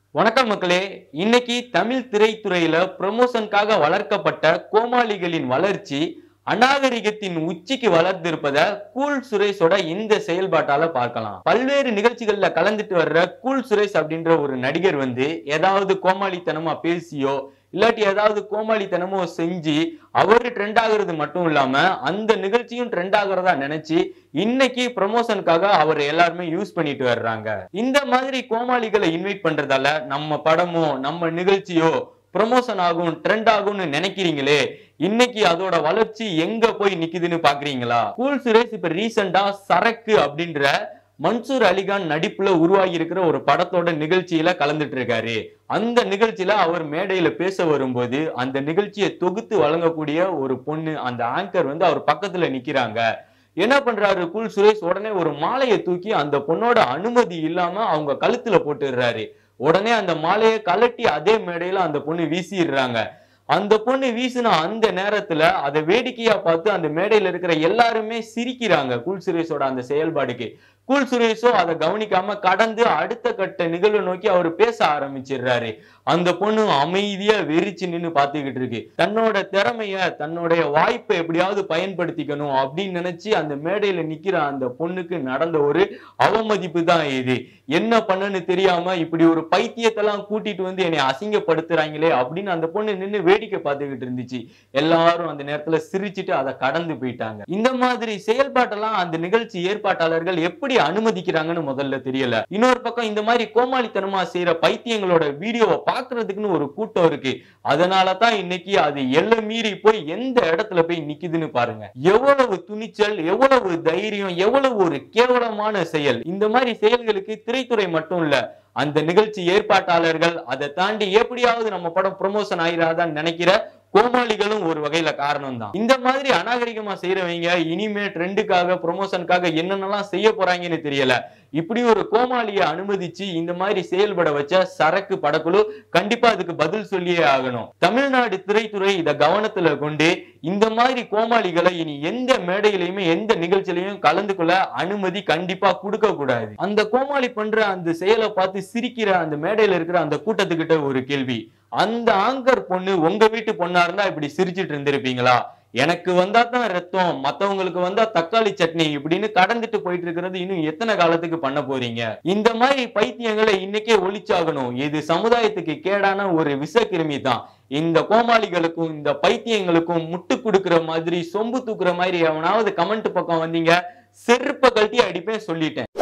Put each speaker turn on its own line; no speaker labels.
வணக்கம் மக்களே இன்னைக்கு தமிழ் திரைத்துறையில ப்ரமோஷனுக்காக வளர்க்கப்பட்ட கோமாளிகளின் வளர்ச்சி அநாகரிகத்தின் உச்சிக்கு வளர்ந்திருப்பத கூல் சுரேஷோட இந்த செயல்பாட்டால பார்க்கலாம் பல்வேறு நிகழ்ச்சிகள்ல கலந்துட்டு வர்ற கூல் சுரேஷ் அப்படின்ற ஒரு நடிகர் வந்து ஏதாவது கோமாளித்தனமா பேசியோ இல்லாட்டி ஏதாவது கோமாளித்தனமோ செஞ்சு அவரு ட்ரெண்ட் ஆகுறது மட்டும் இல்லாம அந்த நிகழ்ச்சியும் ட்ரெண்ட் ஆகுறதா நினைச்சு இன்னைக்கு ப்ரமோஷனுக்காக அவர் எல்லாருமே யூஸ் பண்ணிட்டு வர்றாங்க இந்த மாதிரி கோமாளிகளை இன்வைட் பண்றதால நம்ம படமோ நம்ம நிகழ்ச்சியோ ப்ரமோஷன் ஆகும் ட்ரெண்ட் ஆகும்னு நினைக்கிறீங்களே இன்னைக்கு அதோட வளர்ச்சி எங்க போய் நிக்குதுன்னு பாக்குறீங்களா கூல் சுரேஷ் இப்ப ரீசெண்டா சரக்கு அப்படின்ற மன்சூர் அலிகான் நடிப்புல உருவாகி இருக்கிற ஒரு படத்தோட நிகழ்ச்சியில கலந்துட்டு இருக்காரு அந்த நிகழ்ச்சியில அவர் மேடையில பேச வரும்போது அந்த நிகழ்ச்சியை தொகுத்து வழங்கக்கூடிய ஒரு பொண்ணு அந்த ஆங்கர் வந்து அவர் பக்கத்துல நிக்கிறாங்க என்ன பண்றாரு கூல் சுரேஷ் உடனே ஒரு மாலையை தூக்கி அந்த பொண்ணோட அனுமதி இல்லாம அவங்க கழுத்துல போட்டுடுறாரு உடனே அந்த மாலையை கலட்டி அதே மேடையில அந்த பொண்ணு வீசிடுறாங்க அந்த பொண்ணு வீசின அந்த நேரத்துல அதை வேடிக்கையா பார்த்து அந்த மேடையில இருக்கிற எல்லாருமே சிரிக்கிறாங்க கூல் சுரேஷோட அந்த செயல்பாடுக்கு கூல் சுரேஷோ அதை கவனிக்காம கடந்து அடுத்த கட்ட நிகழ்வை நோக்கி அவர் பேச ஆரம்பிச்சிடுறாரு அந்த பொண்ணு அமைதியா வெறிச்சு நின்னு பாத்துக்கிட்டு இருக்கு தன்னோட திறமைய தன்னுடைய வாய்ப்பை எப்படியாவது பயன்படுத்திக்கணும் அப்படின்னு நினைச்சு அந்த மேடையில நிக்கிற அந்த பொண்ணுக்கு நடந்த ஒரு அவமதிப்பு தான் இது என்ன பண்ணுன்னு தெரியாம இப்படி ஒரு பைத்தியத்தெல்லாம் கூட்டிட்டு வந்து என்னை அசிங்கப்படுத்துறாங்களே அப்படின்னு அந்த பொண்ணு நின்னு வேடிக்கை பார்த்துக்கிட்டு இருந்துச்சு எல்லாரும் அந்த நேரத்துல சிரிச்சிட்டு அதை கடந்து போயிட்டாங்க இந்த மாதிரி செயல்பாட்டெல்லாம் அந்த நிகழ்ச்சி ஏற்பாட்டாளர்கள் எப்படி அனுமதிக்கிறாங்கன்னு முதல்ல தெரியல இன்னொரு பக்கம் இந்த மாதிரி கோமாளித்தனமா செய்யற பைத்தியங்களோட வீடியோவை பாக்குறதுக்குன்னு ஒரு கூட்டம் இருக்கு அதனால தான் இன்னைக்கு அது எல்லை மீறி போய் எந்த இடத்துல போய் நிக்குதுன்னு பாருங்க எவ்வளவு துணிச்சல் எவ்வளவு தைரியம் எவ்வளவு ஒரு கேவலமான செயல் இந்த மாதிரி செயல்களுக்கு திரைத்துறை மட்டும் இல்ல அந்த நிகழ்ச்சி ஏற்பாட்டாளர்கள் அதை தாண்டி எப்படியாவது நம்ம படம் ப்ரொமோஷன் ஆயிராதான்னு நினைக்கிற கோமாளிகளும் ஒரு வகையில காரணம் தான் இந்த மாதிரி அநாகரிகமா செய்யறவங்க இனிமே ட்ரெண்டுக்காக ப்ரொமோஷனுக்காக என்னென்னலாம் செய்ய போறாங்கன்னு தெரியல இப்படி ஒரு கோமாளியை அனுமதிச்சு இந்த மாதிரி செயல்பட வச்ச சரக்கு படக்குழு கண்டிப்பா அதுக்கு பதில் சொல்லியே ஆகணும் தமிழ்நாடு திரைத்துறை இத கவனத்துல கொண்டு இந்த மாதிரி கோமாளிகளை இனி எந்த மேடையிலையுமே எந்த நிகழ்ச்சியிலையும் கலந்து கொள்ள அனுமதி கண்டிப்பா கொடுக்க கூடாது அந்த கோமாளி பண்ற அந்த செயலை பார்த்து சிரிக்கிற அந்த மேடையில இருக்கிற அந்த கூட்டத்துக்கிட்ட ஒரு கேள்வி அந்த ஆங்கர் பொண்ணு உங்க வீட்டு பொண்ணா இருந்தா இப்படி சிரிச்சிட்டு இருந்திருப்பீங்களா எனக்கு வந்தா தான் ரத்தம் மத்தவங்களுக்கு வந்தா தக்காளி சட்னி இப்படின்னு கடந்துட்டு போயிட்டு இருக்கிறது இன்னும் எத்தனை காலத்துக்கு பண்ண போறீங்க இந்த மாதிரி பைத்தியங்களை இன்னைக்கே ஒழிச்சாகணும் இது சமுதாயத்துக்கு கேடான ஒரு விஷக்கிருமி தான் இந்த கோமாளிகளுக்கும் இந்த பைத்தியங்களுக்கும் முட்டு கொடுக்கிற மாதிரி சொம்பு தூக்குற மாதிரி எவனாவது கமெண்ட் பக்கம் வந்தீங்க செருப்ப கழட்டி அடிப்பேன் சொல்லிட்டேன்